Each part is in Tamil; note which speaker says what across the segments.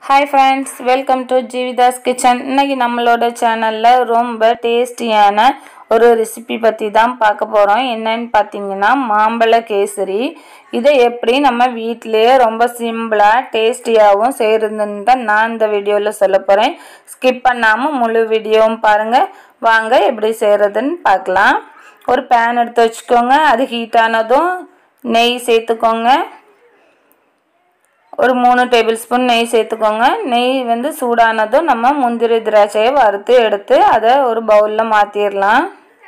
Speaker 1: hi friends welcome to Jeevitha's kitchen இன்னைக்கு நம்மளோட சேனலில் ரொம்ப டேஸ்டியான ஒரு ரெசிபி பற்றி தான் பார்க்க போகிறோம் என்னன்னு பார்த்தீங்கன்னா மாம்பழ கேசரி இதை எப்படி நம்ம வீட்டிலேயே ரொம்ப சிம்பிளாக டேஸ்டியாகவும் செய்கிறதுன்னு தான் நான் இந்த வீடியோவில் சொல்ல போகிறேன் ஸ்கிப் பண்ணாமல் முழு வீடியோவும் பாருங்கள் வாங்க எப்படி செய்கிறதுன்னு பார்க்கலாம் ஒரு பேன் எடுத்து வச்சுக்கோங்க அது ஹீட் ஆனதும் நெய் சேர்த்துக்கோங்க ஒரு மூணு டேபிள் ஸ்பூன் நெய் சேர்த்துக்கோங்க நெய் வந்து சூடானதும் நம்ம முந்திரி திராட்சையை வறுத்து எடுத்து அதை ஒரு பவுலில் மாற்றிடலாம்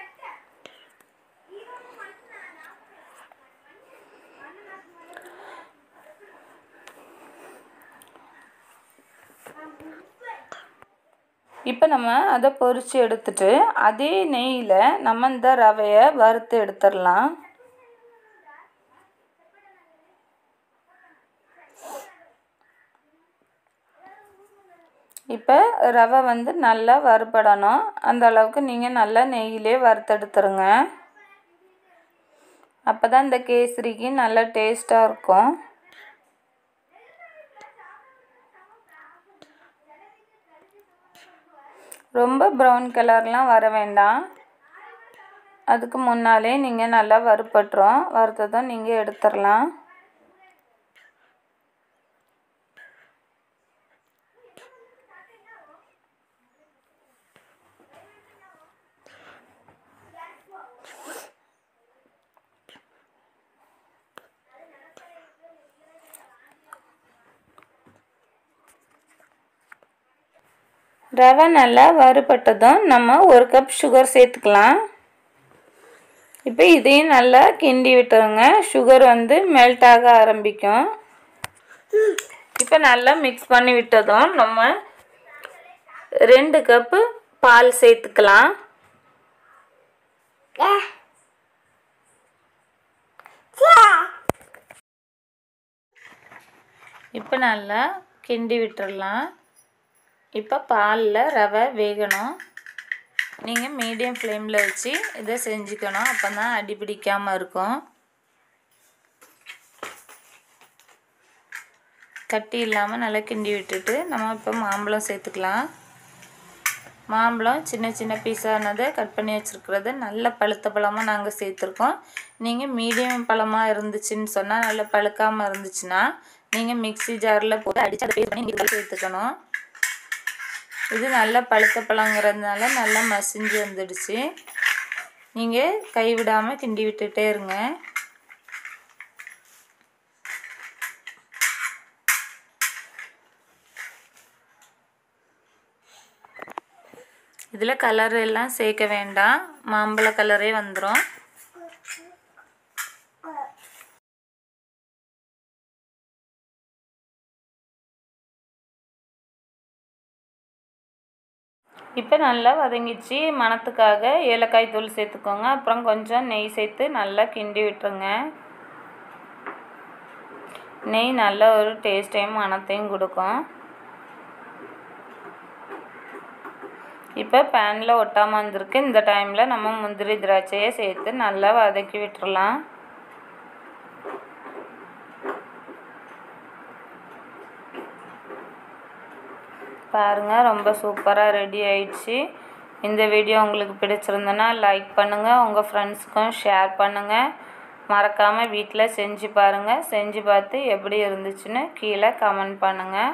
Speaker 1: இப்போ நம்ம அதை பொரித்து எடுத்துட்டு அதே நெய்யில் நம்ம இந்த ரவையை வறுத்து எடுத்துடலாம் இப்போ ரவை வந்து நல்லா வறுபடணும் அந்த அளவுக்கு நீங்கள் நல்லா நெய்யிலே வறுத்தெடுத்துருங்க அப்போ தான் இந்த கேசரிக்கு நல்ல டேஸ்ட்டாக இருக்கும் ரொம்ப ப்ரௌன் கலர்லாம் வர வேண்டாம் அதுக்கு முன்னாலே நீங்கள் நல்லா வறுப்பட்டுரும் வறுத்ததும் நீங்கள் எடுத்துடலாம் ரவை நல்லா வறுபட்டதும் நம்ம ஒரு கப் சுகர் சேர்த்துக்கலாம் இப்போ இதையும் நல்லா கிண்டி விட்டுருங்க சுகர் வந்து மெல்ட் ஆக ஆரம்பிக்கும் இப்போ நல்லா மிக்ஸ் பண்ணி விட்டதும் நம்ம ரெண்டு கப்பு பால் சேர்த்துக்கலாம் இப்போ நல்லா கிண்டி விட்டுறலாம் இப்போ பாலில் ரவை வேகணும் நீங்கள் மீடியம் ஃப்ளேமில் வச்சு இதை செஞ்சுக்கணும் அப்போ தான் அடி பிடிக்காமல் இருக்கும் கட்டி இல்லாமல் நல்லா கிண்டி விட்டுட்டு நம்ம இப்போ மாம்பழம் சேர்த்துக்கலாம் மாம்பழம் சின்ன சின்ன பீஸானதை கட் பண்ணி வச்சுருக்கிறது நல்ல பழுத்த பழமாக நாங்கள் சேர்த்துருக்கோம் நீங்கள் மீடியம் பழமாக இருந்துச்சுன்னு சொன்னால் நல்லா பழுக்காமல் இருந்துச்சுன்னா நீங்கள் மிக்ஸி ஜாரில் போட்டு அடித்து அதை பேஸ்ட் பண்ணி நீங்கள் சேர்த்துக்கணும் இது நல்லா பழுத்த பழங்கிறதுனால நல்லா மசிஞ்சு வந்துடுச்சு நீங்கள் கைவிடாமல் கிண்டி விட்டுட்டே இருங்க இதில் கலர் எல்லாம் சேர்க்க வேண்டாம் மாம்பழ கலரே வந்துடும் இப்போ நல்லா வதங்கிச்சு மணத்துக்காக ஏலக்காய் தூள் சேர்த்துக்கோங்க அப்புறம் கொஞ்சம் நெய் சேர்த்து நல்லா கிண்டி விட்டுருங்க நெய் நல்ல ஒரு டேஸ்ட்டையும் மணத்தையும் கொடுக்கும் இப்போ பேனில் ஒட்டாமல் வந்திருக்கு இந்த டைமில் நம்ம முந்திரி திராட்சையை சேர்த்து நல்லா வதக்கி விட்டுறலாம் பாருங்கள் ரொம்ப சூப்பராக ரெடி ஆயிடுச்சு இந்த வீடியோ உங்களுக்கு பிடிச்சிருந்தனா லைக் பண்ணுங்கள் உங்கள் ஃப்ரெண்ட்ஸுக்கும் ஷேர் பண்ணுங்கள் மறக்காமல் வீட்டில் செஞ்சு பாருங்கள் செஞ்சு பார்த்து எப்படி இருந்துச்சுன்னு கீழே கமெண்ட் பண்ணுங்கள்